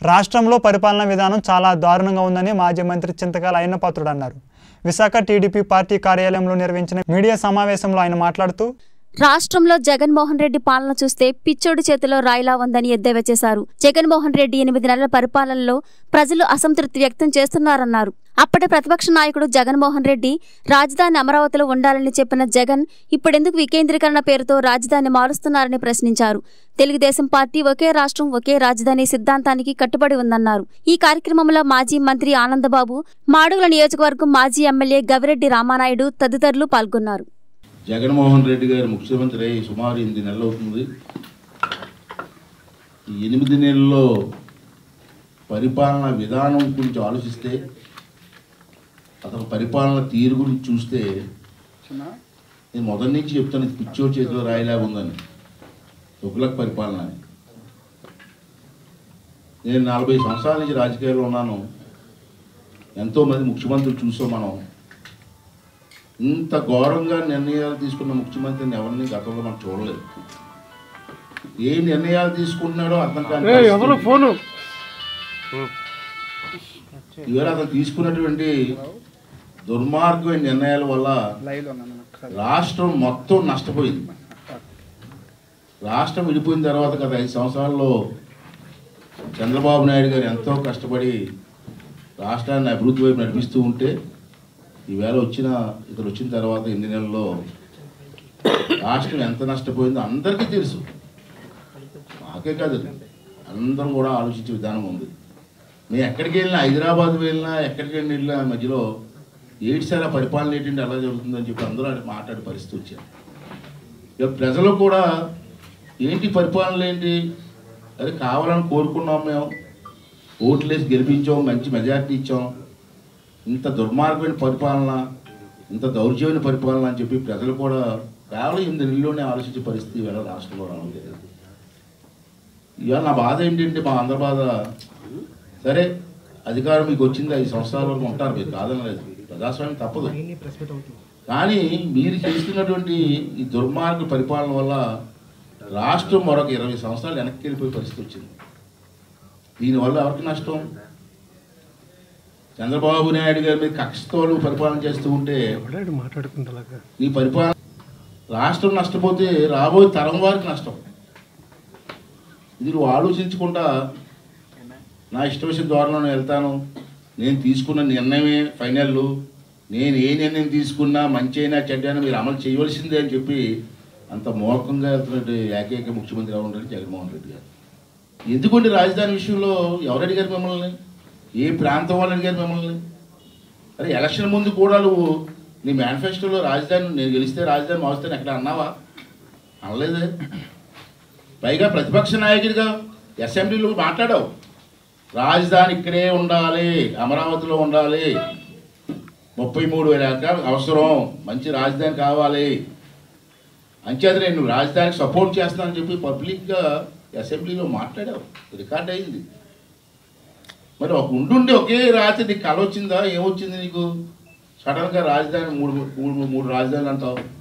రాష్ట్రంలో పరిపాలనా విధానం చాలా దారుణంగా ఉందని మాజీ మంత్రి చింతకాల అయ్యన్నపాత్రుడు అన్నారు విశాఖ టీడీపీ పార్టీ కార్యాలయంలో నిర్వహించిన మీడియా సమావేశంలో ఆయన మాట్లాడుతూ రాష్ట్రంలో జగన్మోహన్ రెడ్డి పాలన చూస్తే పిచ్చోడి చేతిలో రాయిలా ఉందని ఎద్దేవా చేశారు జగన్మోహన్ రెడ్డి ఎనిమిది నెలల పరిపాలనలో ప్రజలు అసంతృప్తి వ్యక్తం చేస్తున్నారన్నారు అప్పటి ప్రతిపక్ష నాయకుడు జగన్మోహన్ రెడ్డి రాజధాని అమరావతిలో ఉండాలని చెప్పిన జగన్ ఇప్పుడెందుకు వికేంద్రీకరణ పేరుతో రాజధాని మారుస్తున్నారని ప్రశ్నించారు తెలుగుదేశం పార్టీ ఒకే రాష్ట్రం ఒకే రాజధాని సిద్ధాంతానికి కట్టుబడి ఉందన్నారు ఈ కార్యక్రమంలో మాజీ మంత్రి ఆనందబాబు మాడుగుల నియోజకవర్గం మాజీ ఎమ్మెల్యే గవిరెడ్డి రామానాయుడు తదితరులు పాల్గొన్నారు జగన్మోహన్ రెడ్డి గారు ముఖ్యమంత్రి అయ్యి సుమారు ఎనిమిది నెలలు అవుతుంది ఈ ఎనిమిది నెలల్లో పరిపాలన విధానం గురించి ఆలోచిస్తే అతని పరిపాలన తీరు గురించి చూస్తే నేను మొదటి నుంచి చెప్తాను ఇది పిచ్చోడి చేతిలో రాయిలాగా ఉందని తుగ్లక్ పరిపాలన అని నేను నలభై సంవత్సరాల నుంచి రాజకీయాల్లో ఉన్నాను ఎంతోమంది ముఖ్యమంత్రులు చూసాం మనం ఇంత ఘోరంగా నిర్ణయాలు తీసుకున్న ముఖ్యమంత్రిని ఎవరిని గతంలో మనం చూడలేదు ఏ నిర్ణయాలు తీసుకుంటున్నాడో అర్థం కాని ఎవరు పరిస్థితి. ఫోను ఇవాళ అతను తీసుకున్నటువంటి దుర్మార్గమైన నిర్ణయాల వల్ల రాష్ట్రం మొత్తం నష్టపోయింది రాష్ట్రం విడిపోయిన తర్వాత గత ఐదు సంవత్సరాల్లో చంద్రబాబు నాయుడు గారు ఎంతో కష్టపడి రాష్ట్రాన్ని అభివృద్ధి వైపు నడిపిస్తూ ఉంటే ఈవేళ వచ్చిన ఇతను వచ్చిన తర్వాత ఎనిమిది నెలల్లో రాష్ట్రం ఎంత నష్టపోయిందో అందరికీ తెలుసు మాకే కాదు అందరం కూడా ఆలోచించే విధానం ఉంది మేము ఎక్కడికి వెళ్ళినా హైదరాబాద్ వెళ్ళినా ఎక్కడికి వెళ్ళినా మధ్యలో ఏడ్సారా పరిపాలన ఏంటంటే ఎలా జరుగుతుందని చెప్పి అందరూ అటు మాట్లాడే పరిస్థితి వచ్చారు ఇక ప్రజలు కూడా ఏంటి పరిపాలన ఏంటి అది కావాలని కోరుకున్నాం మేము ఓట్లేసి గెలిపించాం మంచి మెజార్టీ ఇచ్చాం ఇంత దుర్మార్గమైన పరిపాలన ఇంత దౌర్జన్యమైన పరిపాలన అని చెప్పి ప్రజలు కూడా కేవలం ఎనిమిది నెలల్లోనే ఆలోచించే పరిస్థితి ఇవాళ రాష్ట్రంలో రావడం జరిగింది ఇవాళ నా బాధ ఏంటంటే మా అందరి బాధ సరే అధికారం మీకు వచ్చింది ఐదు సంవత్సరాల వరకు ఉంటారు మీరు కాదనలేదు ప్రజాస్వామ్యం తప్పదు కానీ మీరు చేస్తున్నటువంటి ఈ దుర్మార్గ పరిపాలన వల్ల రాష్ట్రం మరొక ఇరవై సంవత్సరాలు వెనక్కి వెళ్ళిపోయే పరిస్థితి వచ్చింది దీనివల్ల ఎవరికి నష్టం చంద్రబాబు నాయుడు గారి మీద కక్షతో నువ్వు పరిపాలన చేస్తూ ఉంటే ఎవడాడు మాట్లాడుకుంటా నీ పరిపాలన రాష్ట్రం నష్టపోతే రాబోయే తరం వారికి నష్టం ఇది నువ్వు ఆలోచించకుండా నా ఇష్టవిషయం ధోరణిలో వెళ్తాను నేను తీసుకున్న నిర్ణయమే ఫైనల్ నేను ఏ నిర్ణయం తీసుకున్నా మంచి అయినా చెడ్డైనా మీరు అమలు చేయవలసిందే అని చెప్పి అంత మోకంగా వెళ్తున్నట్టు ఏకైక ముఖ్యమంత్రి ఎవరు ఉంటారు జగన్మోహన్ రెడ్డి గారు ఎందుకంటే రాజధాని విషయంలో ఎవరు అడిగారు మిమ్మల్ని ఏ ప్రాంతం వాళ్ళు అడిగారు మిమ్మల్ని అరే ఎలక్షన్ ముందు కూడా నువ్వు నీ మేనిఫెస్టోలో రాజధాని నేను గెలిస్తే రాజధాని మారుస్తాను ఎక్కడ అన్నావా అనలేదే పైగా ప్రతిపక్ష నాయకుడిగా అసెంబ్లీలో మాట్లాడావు రాజధాని ఇక్కడే ఉండాలి అమరావతిలో ఉండాలి ముప్పై మూడు వేల ఎకరాలు అవసరం మంచి రాజధాని కావాలి అంచేత నేను రాజధానికి సపోర్ట్ చేస్తానని చెప్పి పబ్లిక్గా అసెంబ్లీలో మాట్లాడావు రికార్డ్ అయింది మరి ఒక ఉండుండి ఒకే రాత్రి నీకు కల వచ్చిందా ఏమొచ్చింది నీకు సడన్గా రాజధాని మూడు మూడు మూడు రాజధానులు అంటావు